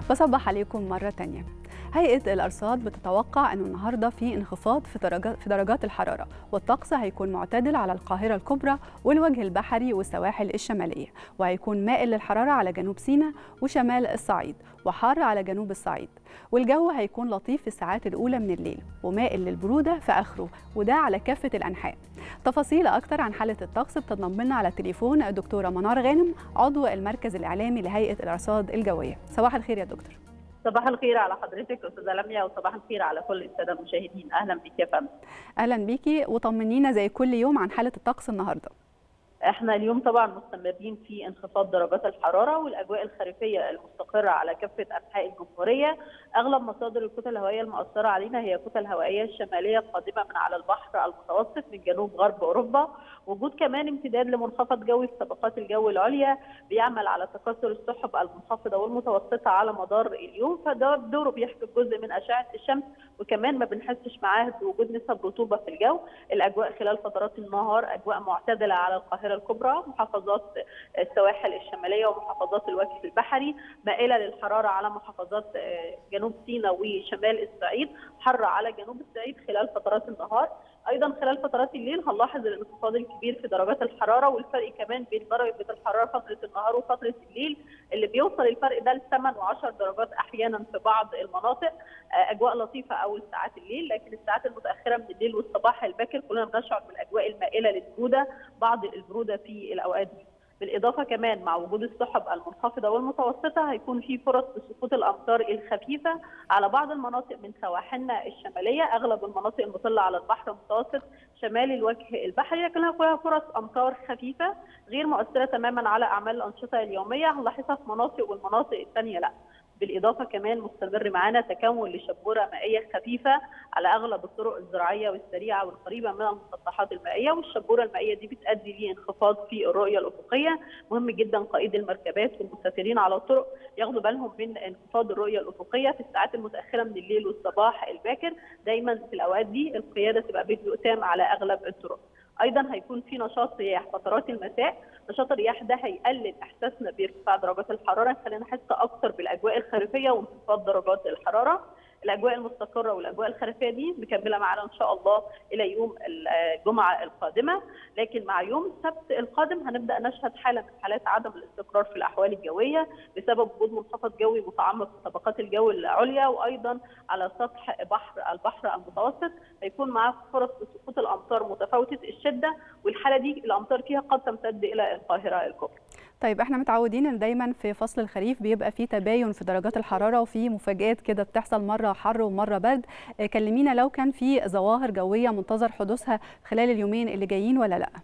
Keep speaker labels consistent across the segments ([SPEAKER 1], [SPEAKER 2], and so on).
[SPEAKER 1] بصبح عليكم مرة تانية هيئة الأرصاد بتتوقع أنه النهاردة في انخفاض في درجات, في درجات الحرارة والطقس هيكون معتدل على القاهرة الكبرى والوجه البحري والسواحل الشمالية وهيكون مائل للحرارة على جنوب سيناء وشمال الصعيد وحار على جنوب الصعيد والجو هيكون لطيف في الساعات الأولى من الليل ومائل للبرودة في آخره وده على كافة الأنحاء تفاصيل أكتر عن حالة الطقس بتنضم لنا على التليفون الدكتورة منار غانم عضو المركز الإعلامي لهيئة الأرصاد الجوية صباح الخير يا دكتور
[SPEAKER 2] صباح الخير على حضرتك استاذه لميا وصباح الخير على كل الساده المشاهدين اهلا بك يا فندم
[SPEAKER 1] اهلا بيكي وطمنينا زي كل يوم عن حاله الطقس النهارده
[SPEAKER 2] احنا اليوم طبعا مستمرين في انخفاض درجات الحراره والاجواء الخريفيه المستقره على كافه انحاء الجمهوريه اغلب مصادر الكتل الهوائيه المؤثره علينا هي كتل هوائيه الشماليه قادمه من على البحر المتوسط من جنوب غرب اوروبا وجود كمان امتداد لمنخفض جوي في طبقات الجو العليا بيعمل على تكاثر السحب المنخفضه والمتوسطه على مدار اليوم فده بدوره بيحجب جزء من اشعه الشمس وكمان ما بنحسش معاه بوجود نسب رطوبه في الجو الاجواء خلال فترات النهار اجواء معتدله على القاهره الكبرى محافظات السواحل الشماليه ومحافظات الوجه البحري مائله للحراره على محافظات جنوب سيناء وشمال الصعيد حر على جنوب الصعيد خلال فترات النهار ايضا خلال فترات الليل هنلاحظ الانخفاض الكبير في درجات الحراره والفرق كمان بين درجه الحراره فتره النهار وفتره الليل اللي بيوصل الفرق ده ل 8 و10 درجات احيانا في بعض المناطق اجواء لطيفه اول ساعات الليل لكن الساعات المتاخره من الليل والصباح الباكر كلنا بنشعر بالاجواء المائله للبروده بعض البروده في الاوقات دي بالاضافه كمان مع وجود السحب المنخفضه والمتوسطه هيكون في فرص لسقوط الامطار الخفيفه على بعض المناطق من سواحلنا الشماليه اغلب المناطق المطله على البحر المتوسط شمال الوجه البحري لكن هيكون فرص امطار خفيفه غير مؤثره تماما على اعمال الانشطه اليوميه هنلاحظها في مناطق والمناطق الثانيه لا بالاضافه كمان مستمر معانا تكون لشبوره مائيه خفيفه على اغلب الطرق الزراعيه والسريعه والقريبه من المسطحات المائيه والشبوره المائيه دي بتؤدي لانخفاض في الرؤيه الافقيه مهم جدا قائد المركبات والمسافرين على الطرق ياخدوا بالهم من انخفاض الرؤيه الافقيه في الساعات المتاخره من الليل والصباح الباكر دايما في الاوقات دي القياده تبقى بهدوء تام على اغلب الطرق ايضا هيكون في نشاط رياح فترات المساء نشاط الرياح ده هيقلل احساسنا بارتفاع درجات الحراره يخلينا نحس اكثر بالاجواء الخريفيه وانخفاض درجات الحراره الاجواء المستقره والاجواء الخريفيه دي مكمله معانا ان شاء الله الى يوم الجمعه القادمه لكن مع يوم السبت القادم هنبدا نشهد حاله من حالات عدم الاستقرار في الاحوال الجويه بسبب وجود منخفض جوي متعمق في طبقات الجو العليا وايضا على سطح بحر البحر المتوسط هيكون معاه فرص لسقوط الامطار متفاوته الشده والحاله دي الامطار فيها قد تمتد الى القاهره الكبرى.
[SPEAKER 1] طيب احنا متعودين ان دايما في فصل الخريف بيبقى في تباين في درجات الحراره وفي مفاجات كده بتحصل مره حر ومره برد كلمينا لو كان في ظواهر جويه منتظر حدوثها خلال اليومين اللي جايين ولا لا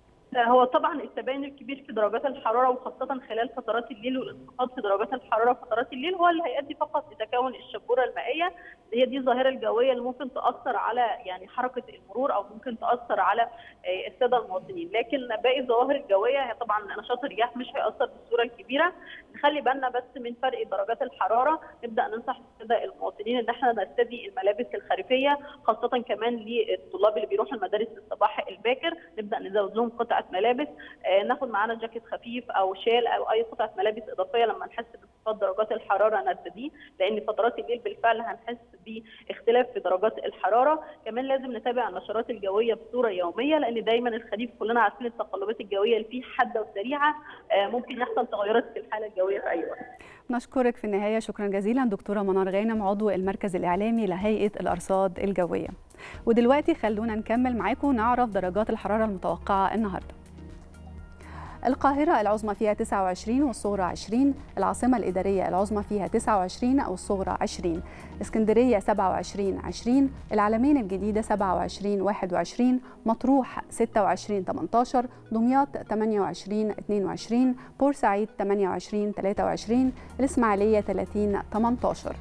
[SPEAKER 2] هو طبعا التباين الكبير في درجات الحراره وخاصه خلال فترات الليل والانخفاض في درجات الحراره فترات الليل هو اللي هيؤدي فقط لتكون الشبوره المائيه هي دي الظاهره الجويه اللي ممكن تاثر على يعني حركه المرور او ممكن تاثر على الساده المواطنين لكن باقي الظواهر الجويه هي طبعا نشاط الرياح مش هياثر بالصوره الكبيره نخلي بالنا بس من فرق درجات الحراره نبدا ننصح الساده المواطنين ان احنا نرتدي الملابس الخريفيه خاصه كمان للطلاب اللي بيروحوا المدارس الصباح الباكر نبدا نزود لهم قطعه ملابس آه ناخد معانا جاكيت خفيف او شال او اي قطعه ملابس اضافيه لما نحس بانخفاض درجات الحراره نرتديه لان فترات الليل بالفعل هنحس باختلاف في درجات الحراره كمان لازم نتابع النشرات الجويه بصوره يوميه لان دايما الخريف كلنا عارفين التقلبات الجويه اللي فيه حاده وسريعه آه ممكن يحصل تغيرات في الحاله الجويه في اي وقت
[SPEAKER 1] نشكرك في النهايه شكرا جزيلا دكتوره منار غانم عضو المركز الاعلامي لهيئه الارصاد الجويه ودلوقتي خلونا نكمل معاكم نعرف درجات الحراره المتوقعه النهارده القاهرة العظمى فيها 29 والصغرى 20 العاصمة الإدارية العظمى فيها 29 والصغرى 20 اسكندرية 27 20 العلمين الجديدة 27 21 مطروح 26 18 دمياط 28 22 بورسعيد 28 23 الإسماعيلية 30 18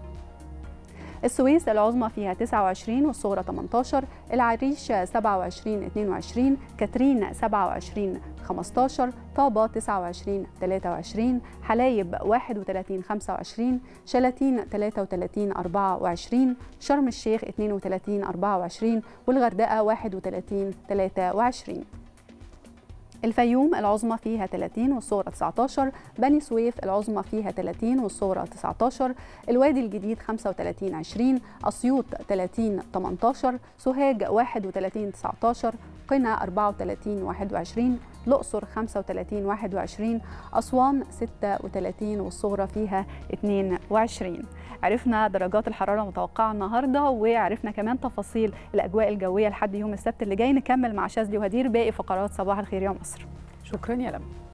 [SPEAKER 1] السويس العظمى فيها 29 والصغرى 18 العريش 27 22 كاترين 27 15 طابة 29 23 حلايب 31 25 شلاتين 33 24 شرم الشيخ 32 24 والغردقة 31 23 الفيوم العظمى فيها 30 والصغرى 19 بني سويف العظمى فيها 30 والصغرى 19 الوادي الجديد 35 20 أسيوط 30 18 سوهاج 31 19 قنا 34 21 الأقصر 35 21 أسوان 36 والصغرى فيها 22 عرفنا درجات الحرارة المتوقعة النهاردة وعرفنا كمان تفاصيل الأجواء الجوية لحد يوم السبت اللي جاي نكمل مع شاذلي وهدير باقي فقرات صباح الخير يا مصر
[SPEAKER 3] شكرا يا لمى